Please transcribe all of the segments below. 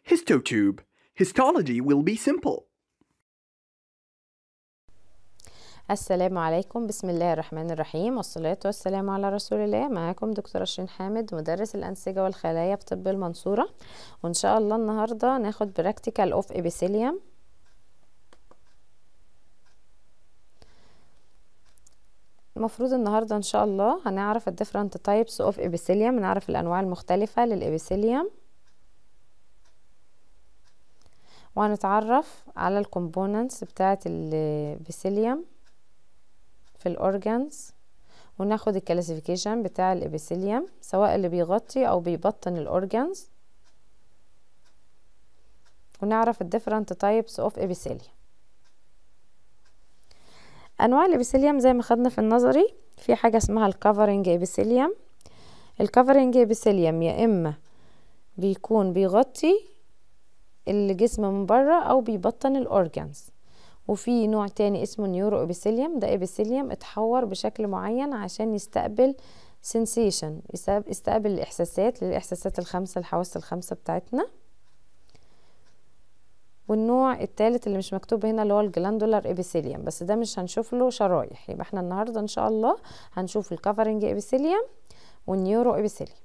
Histotube. Histology will be simple. السلام عليكم بسم الله الرحمن الرحيم والصلاة والسلام على رسول الله معاكم دكتورة شيرين حامد مدرس الأنسجة والخلايا بطب المنصورة وإن شاء الله النهاردة ناخد براكتيكال اوف ابيثيليوم المفروض النهاردة إن شاء الله هنعرف ال different types of epithelium نعرف الأنواع المختلفة للإبيثيليوم وهنتعرف على الكومبوننتس بتاعة الإبيثيليوم في الأورجانز وناخد الكلاسيفيكيشن بتاع الإبيثيليوم سواء اللي بيغطي أو بيبطن الأورجانز ونعرف ال different types of epithelium انواع الابيثيليوم زي ما خدنا في النظري في حاجه اسمها الكفرنج ابيثيليوم الكفرنج ابيثيليوم يا اما بيكون بيغطي الجسم من بره او بيبطن الاورجانز وفي نوع تاني اسمه نيورو ابيثيليوم ده ابيثيليوم اتحور بشكل معين عشان يستقبل سنسيشن يستقبل الاحساسات للاحساسات الخمسه الحواس الخمسه بتاعتنا والنوع الثالث اللي مش مكتوب هنا اللي هو الجلاندولار ابيثيليوم بس ده مش هنشوف له شرايح يبقى احنا النهارده ان شاء الله هنشوف الكفرنج ابيثيليوم والنيورو ابيثيليوم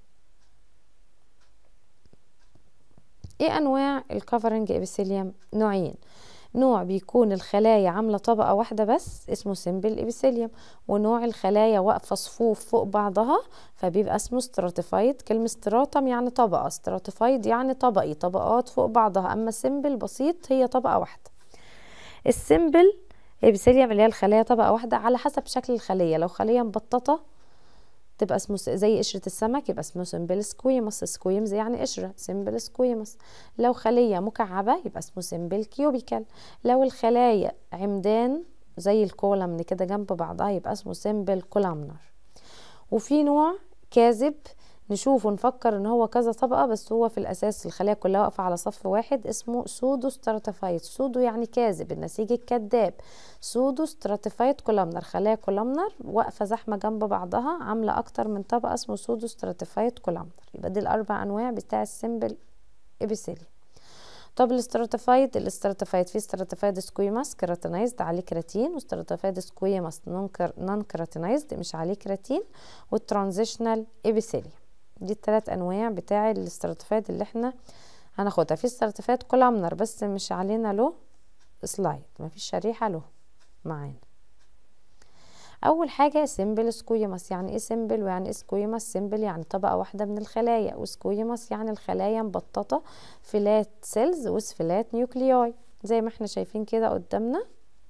ايه انواع الكفرنج ابيثيليوم نوعين نوع بيكون الخلايا عامله طبقه واحده بس اسمه سيمبل ابيثيليوم ونوع الخلايا واقفه صفوف فوق بعضها فبيبقى اسمه ستراتيفايد كلمه ستراتم يعني طبقه ستراتيفايد يعني طبقي طبقات فوق بعضها اما سيمبل بسيط هي طبقه واحده السيمبل ابيثيليوم اللي هي الخلايا طبقه واحده على حسب شكل الخليه لو خليه مبططه تبقى اسمه زي قشرة السمك يبقى اسمه سيمبل سكويمس سكويمز يعني قشرة سيمبل سكويمس لو خلية مكعبة يبقى اسمه سيمبل كيوبيكال لو الخلايا عمدان زي الكولمن كده جنب بعضها يبقى اسمه سيمبل كولامنر وفي نوع كاذب نشوف ونفكر ان هو كذا طبقة بس هو في الاساس الخلايا كلها واقفة على صف واحد اسمه سودو ستراتيفايد سودو يعني كاذب النسيج الكذاب سودو ستراتيفايد كولامنر خلايا كولامنر واقفة زحمة جنب بعضها عاملة اكتر من طبقة اسمه سودو ستراتيفايد كولامنر يبقى دي الاربع انواع بتاع السيمبل ابيثيليوم طب الاستراتيفايد الاستراتيفايد في استراتيفايد سكويماس كيراتينايزد عليه كراتين واستراتيفايد سكويماس نون كيراتينايزد مش عليه كراتين والترانزيشنال ابيثيليوم دي التلات انواع بتاع الاستراتيفايد اللي احنا هناخدها في استراتيفايد كولامنر بس مش علينا له سلايد مفيش شريحة له معانا اول حاجة سيمبل سكويماس يعني ايه سيمبل ويعني ايه سكويماس سيمبل يعني طبقة واحدة من الخلايا وسكويماس يعني الخلايا مبططة فلات سيلز وسفلات نيوكلياي زي ما احنا شايفين كده قدامنا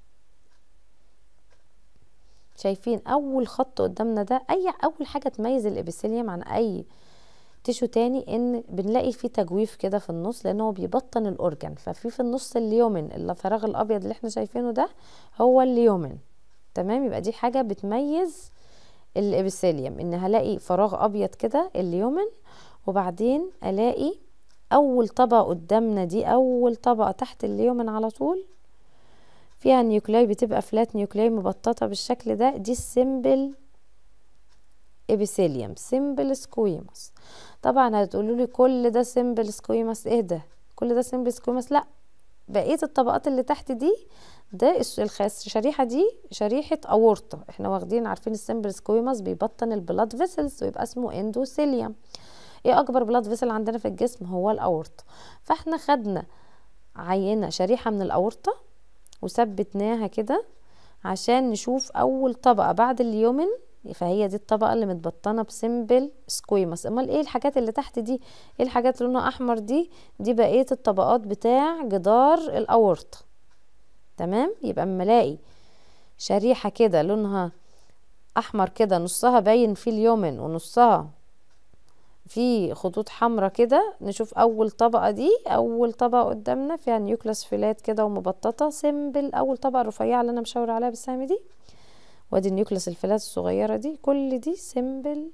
شايفين اول خط قدامنا ده اي اول حاجه تميز الابيثيليوم عن اي تيشو تاني ان بنلاقي فيه تجويف كده في النص لان هو بيبطن الاورجن ففي في النص اليومن الفراغ الابيض اللي احنا شايفينه ده هو اليومن تمام يبقى دي حاجه بتميز الابيثيليوم ان هلاقي فراغ ابيض كده اليومن وبعدين الاقي اول طبقه قدامنا دي اول طبقه تحت اليومن على طول فيها نيوكلاي بتبقى فلات نيوكلاي مبططة بالشكل ده دي السيمبل ابيثيليوم سيمبل سكويمس طبعا هتقولوا لي كل ده سيمبل سكويمس ايه ده كل ده سيمبل سكويمس لا بقيه الطبقات اللي تحت دي ده الشريحه دي شريحه اورطه احنا واخدين عارفين السيمبل سكويمس بيبطن البلاد فيسلز ويبقى اسمه اندوثيليوم ايه اكبر بلاد فيسل عندنا في الجسم هو الاورطه فاحنا خدنا عينه شريحه من الاورطه وثبتناها كده عشان نشوف اول طبقة بعد اليومن فهي دي الطبقة اللي متبطنة بسيمبل سكويمس امال ايه الحاجات اللي تحت دي ايه الحاجات اللي لونها احمر دي دي بقية الطبقات بتاع جدار الاورطة تمام يبقى اما الاقي شريحة كده لونها احمر كده نصها باين فيه اليومن ونصها في خطوط حمراء كده نشوف اول طبقه دي اول طبقه قدامنا فيها نيوكلاس فيلات كده ومبططه سيمبل اول طبقه الرفيعه اللي انا مشاور عليها بالسهم دي وادي النيوكلاس الفيلات الصغيره دي كل دي سيمبل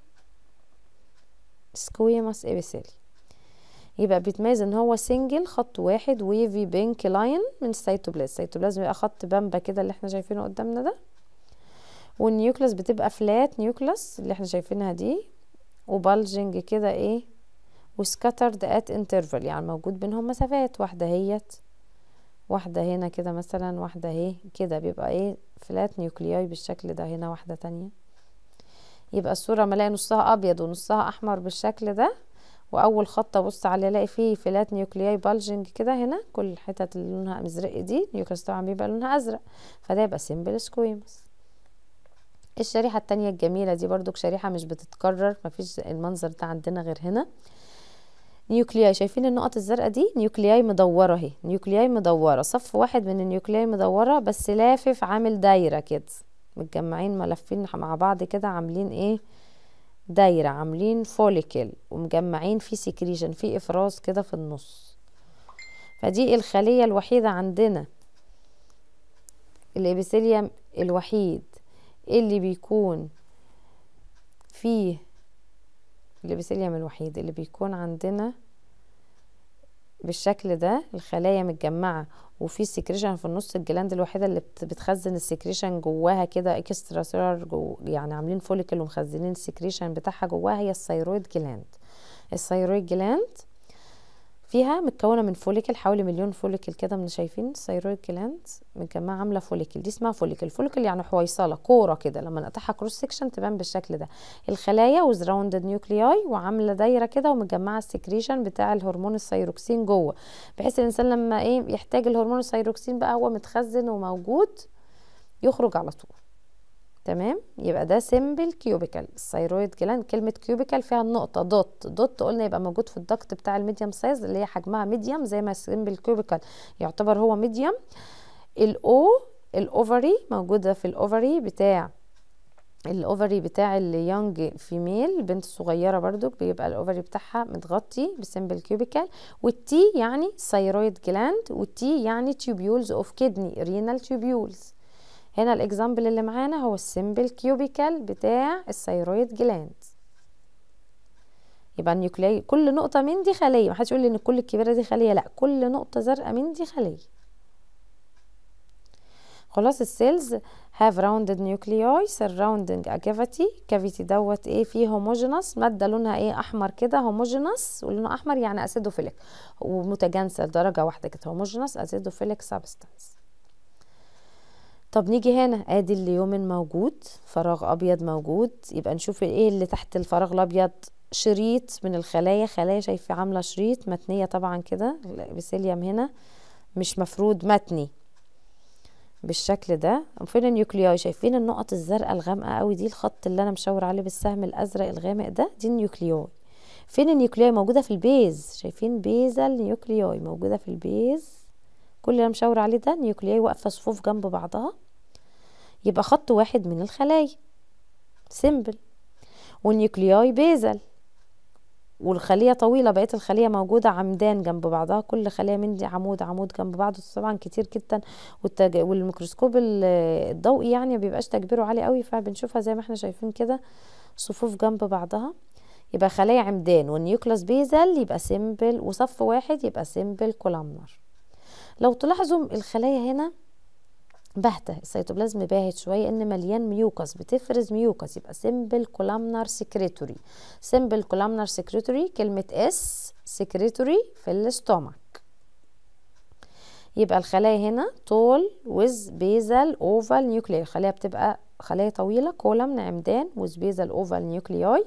سكويماس ابيثيلي يبقى بيتميز ان هو سنجل خط واحد ويفي بينك لاين من السيتوبلازم السيتوبلازم يبقى خط بامبا كده اللي احنا شايفينه قدامنا ده والنيوكلاس بتبقى فلات نيوكلاس اللي احنا شايفينها دي وبالجنج كده ايه وسكاترد ات انترفال يعني موجود بينهم مسافات واحدة هيت واحدة هنا كده مثلا واحدة اهي كده بيبقى ايه فلات نيوكلياي بالشكل ده هنا واحدة تانية يبقى الصورة ما الاقي نصها ابيض ونصها احمر بالشكل ده واول خط ابص عليه الاقي فيه فلات نيوكلياي بالجنج كده هنا كل الحتت اللي لونها مزرق دي نيوكليس طبعا بيبقى لونها ازرق فده يبقى سيمبل سكويمس الشريحة التانية الجميلة دي برضو شريحة مش بتتكرر مفيش المنظر ده عندنا غير هنا نيوكلياي شايفين النقط الزرقاء دي نيوكلياي مدورة اهي نيوكلياي مدورة صف واحد من النيوكلياي مدورة بس لافف عامل دايرة كده متجمعين ملفين مع بعض كده عاملين ايه دايرة عاملين فوليكل ومجمعين فيه سكريشن فيه افراز كده في النص فدي الخلية الوحيدة عندنا الابيثيليوم الوحيد اللي بيكون فيه الابيثيليوم الوحيد اللي بيكون عندنا بالشكل ده الخلايا متجمعة وفي سكريشن في النص الجلاند الوحيدة اللي بتخزن السكريشن جواها كده اكسترا سيلر جو يعني عاملين فوليكل ومخزنين السكريشن بتاعها جواها هي الثيرويد جلاند الثيرويد جلاند فيها متكونه من فوليكل حوالي مليون فوليكل كده من شايفين الثيرويد جلاند متجمعه عامله فوليكل دي اسمها فوليكل فوليكل يعني حويصله كوره كده لما نقطعها كروس سكشن تبان بالشكل ده الخلايا وز راوندد نيوكلياي وعامله دايره كده ومجمعه السكريشن بتاع الهرمون الثيروكسين جوه بحيث الانسان لما ايه يحتاج الهرمون الثيروكسين بقى هو متخزن وموجود يخرج على طول تمام يبقى ده سيمبل كيوبيكال الثيرويد جلاند كلمه كيوبيكال فيها النقطه دوت دوت قلنا يبقى موجود في الضغط بتاع الميديم سايز اللي هي حجمها ميديم زي ما سيمبل كيوبيكال يعتبر هو ميديم الاو الاوفري موجوده في الاوفري بتاع الاوفري بتاع اليونج فيميل البنت الصغيره برضو بيبقى الاوفري بتاعها متغطي بسيمبل كيوبيكال والتي يعني ثيرويد جلاند والتي يعني تيوبيولز اوف كدني رينال تيوبيولز هنا الاكزامبل اللي معانا هو السيمبل كيوبيكال بتاع الثيرويد جلاند يبقى النيوكليي كل نقطة من دي خلية محدش يقول لي ان كل الكبيرة دي خلية لا كل نقطة زرقاء من دي خلية خلاص السيلز have rounded nuclei surrounding a cavity cavity دوت ايه فيه homogeneous مادة لونها ايه احمر كده homogeneous ولونه احمر يعني acidophilic ومتجانسة لدرجة واحدة كده homogeneous acidophilic substance طب نيجي هنا ادي اليومن موجود فراغ ابيض موجود يبقى نشوف ايه اللي تحت الفراغ الابيض شريط من الخلايا خلايا شايفه عامله شريط متنيه طبعا كده الابيثيليوم هنا مش مفرود متني بالشكل ده فين النيوكلياي شايفين النقط الزرقاء الغامقه قوي دي الخط اللي انا مشاور عليه بالسهم الازرق الغامق ده دي النيوكلياي فين النيوكلياي موجوده في البيز شايفين بيزل نيوكلياي موجوده في البيز كل اللي انا مشاور عليه ده نيوكلياي واقفه صفوف جنب بعضها يبقى خط واحد من الخلايا سيمبل والنيوكلياي بيزل والخليه طويله بقيه الخليه موجوده عمدان جنب بعضها كل خليه من دي عمود عمود جنب بعض طبعا كتير جدا والتج... والميكروسكوب الضوئي يعني ما بيبقاش تكبيره عالي قوي فبنشوفها زي ما احنا شايفين كده صفوف جنب بعضها يبقى خلايا عمدان والنيوكلاس بيزل يبقى سيمبل وصف واحد يبقى سيمبل كولامنر لو تلاحظوا الخلايا هنا باهتة السيتوبلازم باهت شوية ان مليان ميوكس بتفرز ميوكس يبقى سيمبل كولامنر سكريتوري سيمبل كولامنر سكريتوري كلمة اس سكريتوري في الاستومك يبقى الخلايا هنا طول ويز بيزل اوفال نيوكلياي الخلايا بتبقى خلايا طويلة كولمن عمدان ويز بيزل اوفال نيوكلياي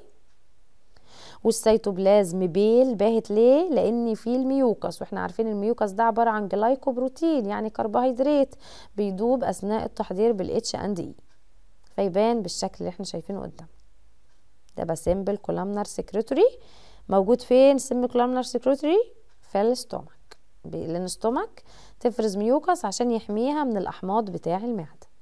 والسيتوبلازم بيل باهت ليه لان فيه الميوكس واحنا عارفين الميوكس ده عباره عن جلايكوبروتين يعني كربوهيدرات بيدوب اثناء التحضير بالاتش اند اي فيبان بالشكل اللي احنا شايفينه قدام ده بقى سيمبل كولامنر سكريتوري موجود فين سيمبل كولامنر سكريتوري في الاستومك لان الاستومك تفرز ميوكس عشان يحميها من الاحماض بتاع المعده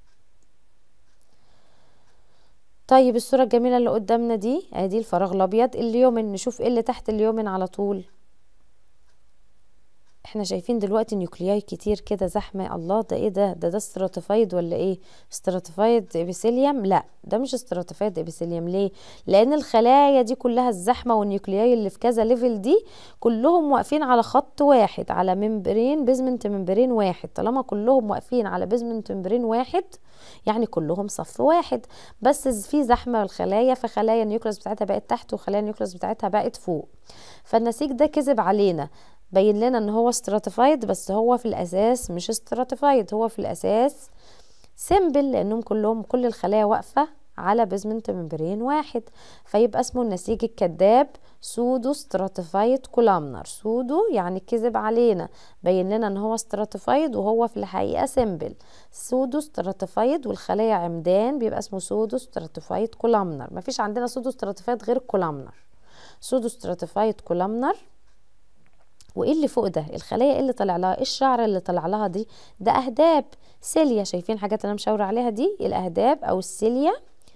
طيب الصورة الجميلة اللي قدامنا دي ادي الفراغ الابيض اليومن نشوف ايه اللي تحت اليومن على طول احنا شايفين دلوقتي نيوكلياي كتير كده زحمة الله ده ايه ده ده ده استراتيفايد ولا ايه استراتيفايد ابيثيليوم لا ده مش استراتيفايد ابيثيليوم ليه لان الخلايا دي كلها الزحمة والنيوكلياي اللي في كذا ليفل دي كلهم واقفين على خط واحد على ممبرين بيزمنت ممبرين واحد طالما كلهم واقفين على بيزمنت ممبرين واحد يعني كلهم صف واحد بس في زحمة الخلايا فخلايا النيوكليوس بتاعتها بقت تحت وخلايا النيوكليوس بتاعتها بقت فوق فالنسيج ده كذب علينا بين لنا ان هو استراتيفايد بس هو في الاساس مش استراتيفايد هو في الاساس سيمبل لانهم كلهم كل الخلايا واقفه على بيزمنت ممبرين واحد فيبقى اسمه النسيج الكذاب سودو ستراتيفايد كولامنر سودو يعني كذب علينا بين لنا ان هو ستراتيفايد وهو في الحقيقه سيمبل سودو ستراتيفايد والخلايا عمدان بيبقى اسمه سودو ستراتيفايد كولامنر مفيش عندنا سودو ستراتيفايد غير كولامنر سودو ستراتيفايد كولامنر وايه اللي فوق ده الخلايا ايه اللي طلع لها ايه الشعر اللي طلع لها دي ده اهداب سيليا شايفين حاجات انا مشاوره عليها دي الاهداب او السيليا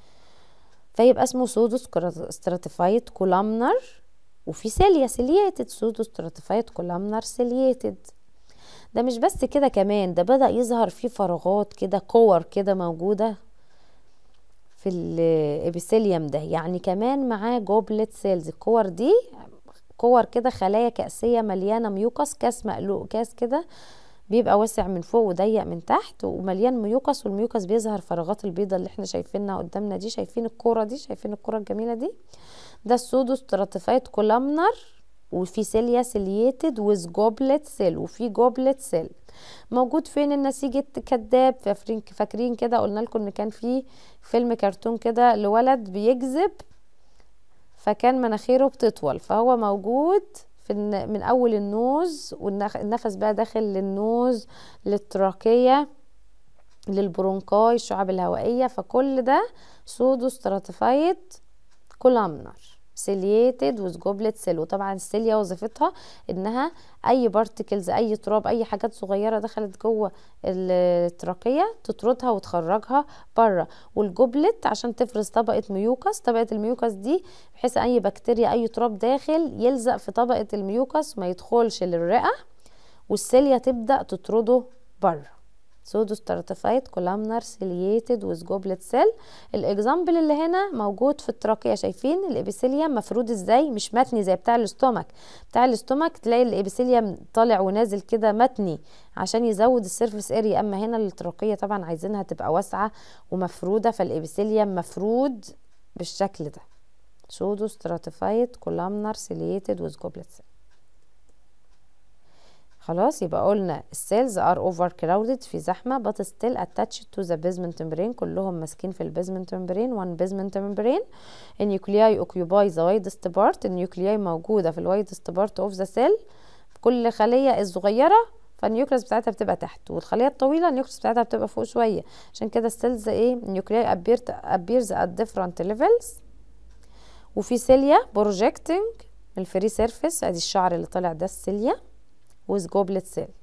فيبقى اسمه سودو ستراتيفايد كولامنر وفي سيليا سيلياتد سودو ستراتيفايد كولامنر سيلياتد ده مش بس كده كمان ده بدأ يظهر فيه فراغات كده كور كده موجودة في الابيثيليوم ده يعني كمان معاه جوبلت سيلز الكور دي كور كده خلايا كأسية مليانة ميوكس كاس مقلوق كاس كده بيبقى واسع من فوق وضيق من تحت ومليان ميوكس والميوكس بيظهر فراغات البيضة اللي احنا شايفينها قدامنا دي شايفين الكورة دي شايفين الكورة الجميلة دي ده السودو ستراتيفايد كولامنر وفي سيليا سيلياتد ويز جوبلت سيل وفي جوبلت سيل موجود فين النسيج الكذاب فاكرين فاكرين كده قلنا لكم ان كان في فيلم كرتون كده لولد بيكذب فكان مناخيره بتطول فهو موجود في من اول النوز والنفس بقى داخل للنوز للتراكية للبرونكاي الشعب الهوائية فكل ده سودو ستراتيفايد كولامنر سيلياتد وذ جوبلت سيل وطبعا السيليا وظيفتها انها اي بارتكلز اي تراب اي حاجات صغيره دخلت جوه التراكيه تطردها وتخرجها بره والجوبلت عشان تفرز طبقه ميوكس طبقه الميوكس دي بحيث اي بكتيريا اي تراب داخل يلزق في طبقه الميوكس ما يدخلش للرئه والسيليا تبدا تطرده بره سودو ستراتيفايد كولامنر سيلياتد ويز جوبلت سيل الاكزامبل اللي هنا موجود في التراكيه شايفين الابيثيليوم مفرود ازاي مش متني زي بتاع الاستومك بتاع الاستومك تلاقي الابيثيليوم طالع ونازل كده متني عشان يزود السيرفيس اريا اما هنا التراكيه طبعا عايزينها تبقى واسعه ومفروده فالابيثيليوم مفرود بالشكل ده سودو ستراتيفايد كولامنر سيلياتد ويز جوبلت سيل خلاص يبقى قلنا السيلز ار اوفر كراودد في زحمه but still attached to the basement membrane كلهم ماسكين في البيزمنت membrane one basement membrane النيوكلياي occupy the widest part النيوكلياي موجوده في الوايدست بارت اوف ذا سيل كل خليه الصغيره فالنيوكليس بتاعتها بتبقى تحت والخليه الطويله النيوكليس بتاعتها بتبقى فوق شويه عشان كده السيلز ايه النيوكلياي appears at different levels وفي سيليا بروجيكتنج الفري سيرفيس ادي الشعر اللي طالع ده السيليا with goblet cell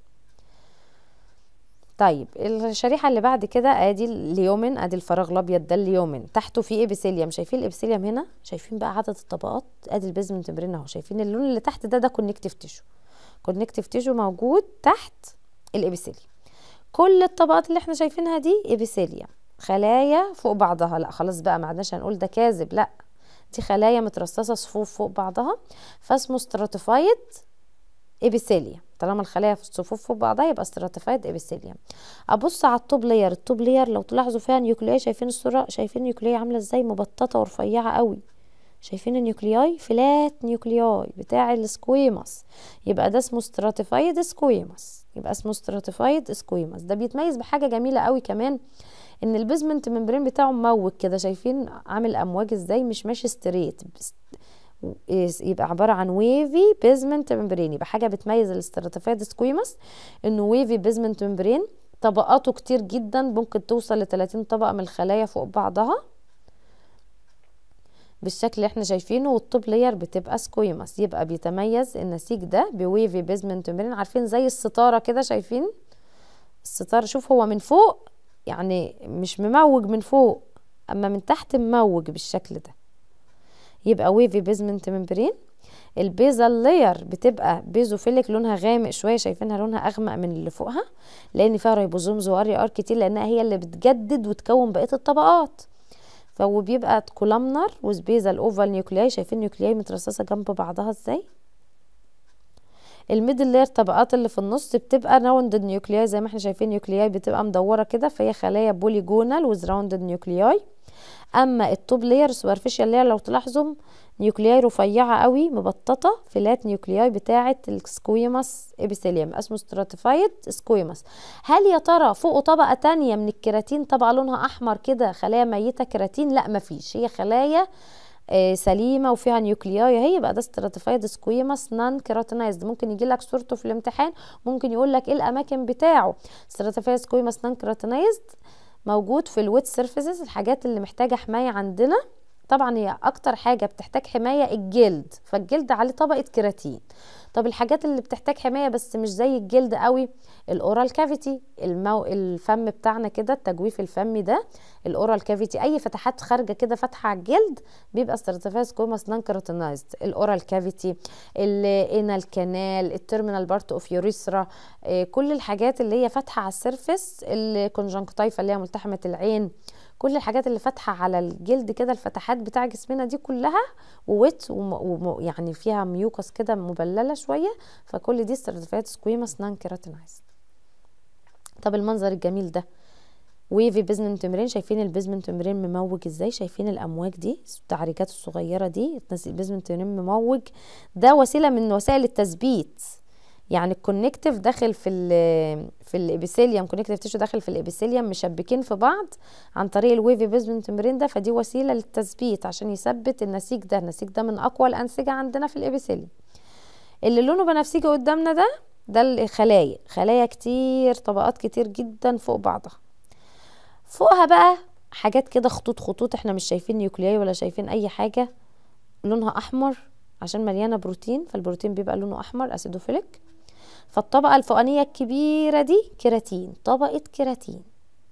طيب الشريحه اللي بعد كده ادي اليومن ادي الفراغ الابيض ده اليومن تحته في ابيثيليوم شايفين الابيثيليوم هنا شايفين بقى عدد الطبقات ادي البيزمنت ممبرين اهو شايفين اللون اللي تحت ده ده كونكتيف تيشو كونكتيف تيشو موجود تحت الابيثيليوم كل الطبقات اللي احنا شايفينها دي ابيثيليوم خلايا فوق بعضها لا خلاص بقى ما عدناش هنقول ده كاذب لا دي خلايا مترصصه صفوف فوق بعضها فاسمه ستراتيفايد ابيثيليوم طالما الخلايا في الصفوف فوق بعضها يبقى ستراتيفايد ابيثيليوم ابص على التوب لير التوب لير لو تلاحظوا فيها نيوكلياي شايفين الصوره شايفين النيوكلياي عامله ازاي مبططه ورفيعه قوي شايفين النيوكلياي فلات نيوكلياي بتاع السكويماس يبقى ده اسمه ستراتيفايد سكويماس يبقى اسمه ستراتيفايد سكويماس ده بيتميز بحاجه جميله قوي كمان ان البيزمنت ممبرين بتاعه مموج كده شايفين عامل امواج ازاي مش ماشي ستريت يبقى عباره عن ويفي بيزمنت ممبرين يبقى حاجه بتميز الاستراتيفايد سكويماس انه ويفي بيزمنت ممبرين طبقاته كتير جدا ممكن توصل ل 30 طبقه من الخلايا فوق بعضها بالشكل اللي احنا شايفينه والتوب لاير بتبقى سكويماس يبقى بيتميز النسيج ده بويفي بيزمنت ممبرين عارفين زي الستاره كده شايفين الستاره شوف هو من فوق يعني مش مموج من فوق اما من تحت مموج بالشكل ده يبقى ويفي بيزمنت ممبرين البيزل لاير بتبقى بيزوفيليك لونها غامق شويه شايفينها لونها اغمق من اللي فوقها لان فيها ريبوزومز واري ار كتير لانها هي اللي بتجدد وتكون بقيه الطبقات فهو بيبقى كولامنر وسبيزال اوفال نيوكلياي شايفين نيوكلياي مترصصه جنب بعضها ازاي الميدل لاير الطبقات اللي في النص بتبقى راوندد نيوكلياي زي ما احنا شايفين نيوكلياي بتبقى مدوره كده فهي خلايا بوليجونال وز راوندد نيوكلياي اما التوب لاير سوبرفيشال لاير لو تلاحظوا نيوكلياي رفيعه قوي مبططه فلات نيوكلياي بتاعه السكويماس ابيثيليوم اسمه ستراتيفايد سكويماس هل يا ترى فوقه طبقه تانية من الكيراتين طبقه لونها احمر كده خلايا ميته كيراتين لا مفيش هي خلايا آه سليمه وفيها نيوكلياي هي بقى ده ستراتيفايد سكويماس نان كيراتينايزد ممكن يجي لك صورته في الامتحان ممكن يقول لك ايه الاماكن بتاعه ستراتيفايد سكويماس نان كيراتينايزد موجود في الويت سيرفيسز الحاجات اللي محتاجه حمايه عندنا طبعا هي اكتر حاجه بتحتاج حمايه الجلد فالجلد عليه طبقه كيراتين طب الحاجات اللي بتحتاج حمايه بس مش زي الجلد قوي الاورال كافيتي المو... الفم بتاعنا كده التجويف الفمي ده الاورال كافيتي اي فتحات خارجه كده فاتحه على الجلد بيبقى ستراتيفايس كوماس نان كيراتينايزد الاورال كافيتي الانال كانال التيرمينال بارت اوف يوريثرا كل الحاجات اللي هي فاتحه على السيرفيس الكونجنكتيفا اللي هي ملتحمه العين كل الحاجات اللي فاتحه على الجلد كده الفتحات بتاع جسمنا دي كلها وويت ويعني فيها ميوكس كده مبلله شويه فكل دي ستراتيفايد سكويماس نان كيراتينايزد طب المنظر الجميل ده ويفي بيزمنت ممبرين شايفين البيزمنت ممبرين مموج ازاي شايفين الامواج دي التعريجات الصغيره دي البيزمنت ممبرين مموج ده وسيله من وسائل التثبيت يعني الكونكتيف داخل في ال في الابيثيليوم كونكتيف تيشو داخل في الابيثيليوم مشبكين في بعض عن طريق الويفي بيزمنت ممبرين ده فدي وسيله للتثبيت عشان يثبت النسيج ده النسيج ده من اقوى الانسجه عندنا في الابيثيليوم اللي لونه بنفسجي قدامنا ده ده الخلايا خلايا كتير طبقات كتير جدا فوق بعضها فوقها بقى حاجات كده خطوط خطوط احنا مش شايفين نيوكلياي ولا شايفين اي حاجه لونها احمر عشان مليانه بروتين فالبروتين بيبقى لونه احمر اسيدوفيليك فالطبقة الفوقانية الكبيرة دي كيراتين طبقة كيراتين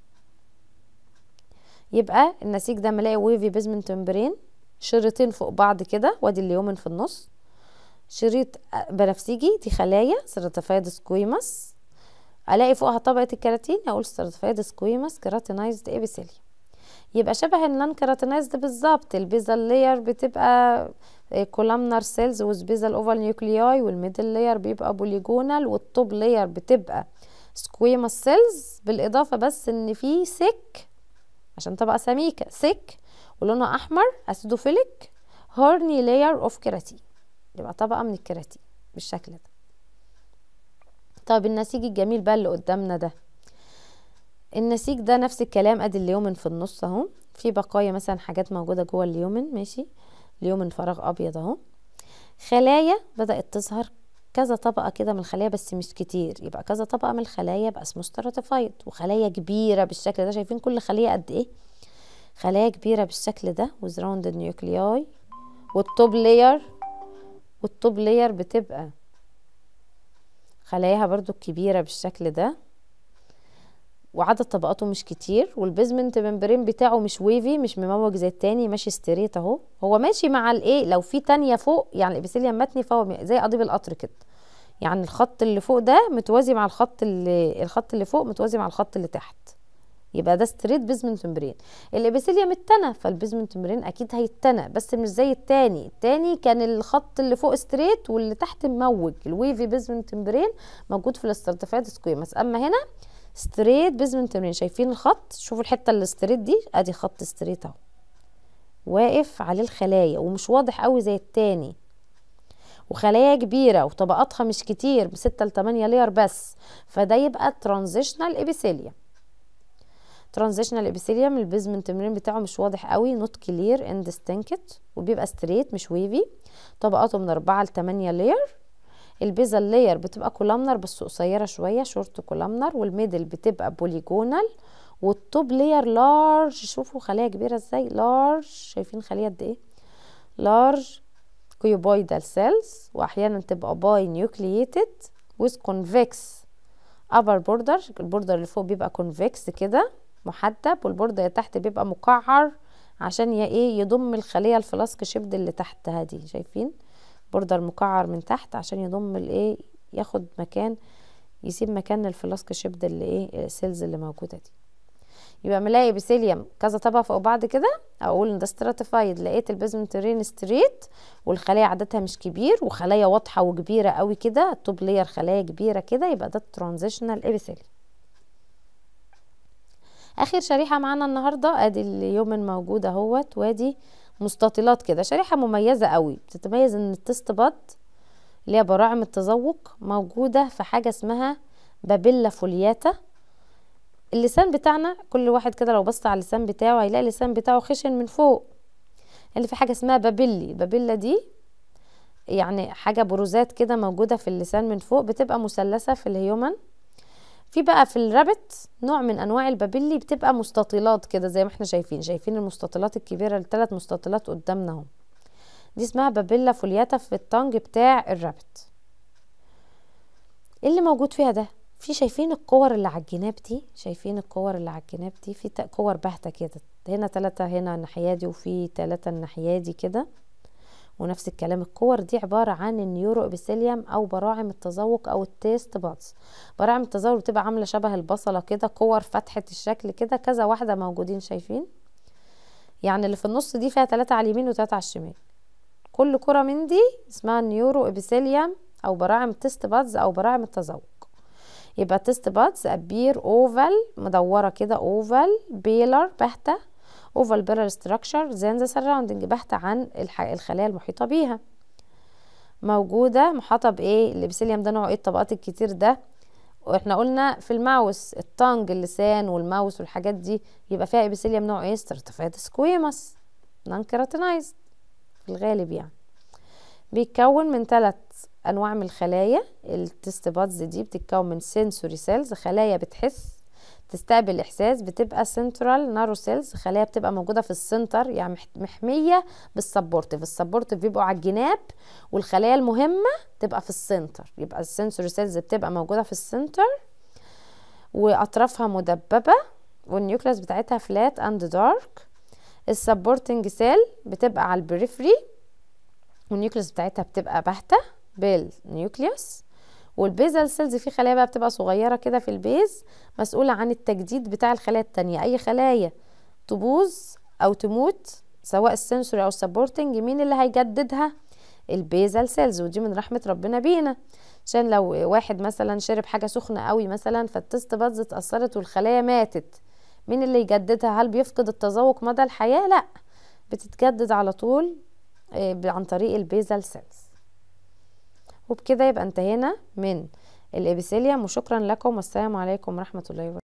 يبقى النسيج ده ملاقي ويفي بيزمنت ممبرين شريطين فوق بعض كده وادي اليومن في النص شريط بنفسجي دي خلايا سيراتيفايد سكويماس الاقي فوقها طبقة الكيراتين اقول سيراتيفايد سكويماس كيراتينايزد ابيثيليوم يبقى شبه النان كيراتينايزد بالظبط البيزال لاير بتبقى كولامنر سيلز وسبيزال اوفال نيوكلياي والميدل لاير بيبقى بوليجونال والتوب لاير بتبقى سكويماس سيلز بالاضافه بس ان في سك عشان تبقى سميكه سك ولونها احمر اسيدوفيليك هورني لاير اوف كيراتين يبقى طبقه من الكيراتين بالشكل ده طب النسيج الجميل بقى اللي قدامنا ده النسيج ده نفس الكلام ادي اليومن في النص اهو في بقايا مثلا حاجات موجوده جوه اليومن ماشي اليومن فراغ ابيض اهو خلايا بدات تظهر كذا طبقه كده من الخلايا بس مش كتير يبقى كذا طبقه من الخلايا يبقى اسمه ستراتيفايد وخلايا كبيره بالشكل ده شايفين كل خليه قد ايه خلايا كبيره بالشكل ده وزراوندد نيوكلياي والتوب لاير والتوب لاير بتبقى خلاياها برضو كبيره بالشكل ده وعدد طبقاته مش كتير والبيزمنت ممبرين بتاعه مش ويفي مش مموج زي التاني ماشي ستريت اهو هو ماشي مع الايه لو في تانية فوق يعني الابيثيليوم متني فهو زي قضيب القطر كده يعني الخط اللي فوق ده متوازي مع الخط اللي الخط اللي فوق متوازي مع الخط اللي تحت يبقى ده ستريت بيزمنت ممبرين الابيثيليوم اتنى فالبيزمنت ممبرين اكيد هيتنى بس مش زي التاني التاني كان الخط اللي فوق ستريت واللي تحت مموج الويفي بيزمنت ممبرين موجود في الاستراتيفايد سكويماس اما هنا ستريت بيزمنت ممبرين شايفين الخط شوفوا الحته اللي ستريت دي ادي خط ستريت اهو واقف عليه الخلايا ومش واضح قوي زي التاني وخلايا كبيرة وطبقاتها مش كتير بستة لتمانية لير بس فده يبقى ترانزيشنال ابيثيليوم ترانزيشنال ابيثيليوم البيزمنت ممبرين بتاعه مش واضح قوي نوت كلير اندستنكت وبيبقى ستريت مش ويفي طبقاته من أربعة لتمانية لير البيزل لاير بتبقى كولامنر بس قصيره شويه شورت كولامنر والميدل بتبقى بوليجونال والتوب لاير لارج شوفوا خليه كبيره ازاي لارج شايفين خليه قد ايه لارج كيوبويدال سيلز واحيانا تبقى باي نيوكلييتد with convex upper border البوردر اللي فوق بيبقى convex كده محدب والبوردر اللي تحت بيبقى مقعر عشان يا ايه يضم الخليه الفلاسك شيبد اللي تحتها دي شايفين بوردر مكعر من تحت عشان يضم الايه ياخد مكان يسيب مكان الفلاسك شيبد اللي ايه السيلز اللي موجوده دي يبقى ملاقي بسيليوم كذا طبقه فوق بعض كده اقول ان ده ستراتيفايد لقيت البيزمنترين ستريت والخلايا عددها مش كبير وخلايا واضحه وكبيره قوي كده التوب لير خلايا كبيره كده يبقى ده الترانزيشنال ابيثيليوم اخر شريحه معانا النهارده ادي اليوم موجود اهوت وادي مستطيلات كده شريحه مميزه قوي بتتميز ان التست باد اللي هي براعم التذوق موجوده في حاجه اسمها بابيلا فولياتا اللسان بتاعنا كل واحد كده لو بص على اللسان بتاعه هيلاقي اللسان بتاعه خشن من فوق اللي في حاجه اسمها بابيلي البابيلا دي يعني حاجه بروزات كده موجوده في اللسان من فوق بتبقى مثلثه في الهيومن في بقى في الرابت نوع من انواع البابيلي بتبقى مستطيلات كده زي ما احنا شايفين شايفين المستطيلات الكبيره الثلاث مستطيلات قدامنا اهو دي اسمها بابيلا فولياتا في التانج بتاع الرابت ايه اللي موجود فيها ده في شايفين الكور اللي على الجناب دي شايفين الكور اللي على الجناب دي في كور باهته كده هنا ثلاثة هنا الناحية دي وفي ثلاثة الناحية دي كده ونفس الكلام الكور دي عبارة عن النيورو ابيثيليوم او براعم التذوق او التيست بادز براعم التذوق بتبقى عاملة شبه البصلة كده كور فتحة الشكل كده كذا واحدة موجودين شايفين يعني اللي في النص دي فيها ثلاثة على اليمين وثلاثة على الشمال كل كرة من دي اسمها نيورو ابيثيليوم او براعم تيست بادز او براعم التذوق يبقى تيست بادز ابير اوفال مدوره كده اوفال بيلر باهته اوفال بيلر ستراكشر زين ذا سراوندنج باهته عن الخلايا المحيطه بيها موجوده محاطه بايه الابيثيليوم ده نوعه ايه الطبقات الكتير ده واحنا قلنا في الماوس التانج اللسان والماوس والحاجات دي يبقى فيها ابيثيليوم نوعه ايه ستراتيفايد سكويموس نون كيراتينايزد في الغالب يعني بيتكون من ثلاث انواع من الخلايا التست بادز دي بتتكون من سنسوري سيلز خلايا بتحس تستقبل احساس بتبقى سنترال نارو سيلز خلايا بتبقى موجوده في السنتر يعني محميه بالسبورتيف السبورتيف بيبقوا على الجناب والخلايا المهمه تبقى في السنتر يبقى السنسوري سيلز بتبقى موجوده في السنتر واطرافها مدببه والنيوكلاس بتاعتها فلات اند دارك السبورتنج سيل بتبقى على البريفري والنيوكليوس بتاعتها بتبقى باهته بالنيوكليوس والبيزل سيلز في خلايا بقى بتبقى صغيره كده في البيز مسؤوله عن التجديد بتاع الخلايا التانية اي خلايا تبوظ او تموت سواء السنسوري او السبورتنج مين اللي هيجددها البيزل سيلز ودي من رحمه ربنا بينا عشان لو واحد مثلا شرب حاجه سخنه قوي مثلا فالتست بادز اتاثرت والخلايا ماتت مين اللي يجددها هل بيفقد التذوق مدى الحياه لا بتتجدد على طول عن طريق البيزل سيلز وبكده يبقى انتهينا من الابيثيليوم وشكرا لكم والسلام عليكم ورحمه الله وبركاته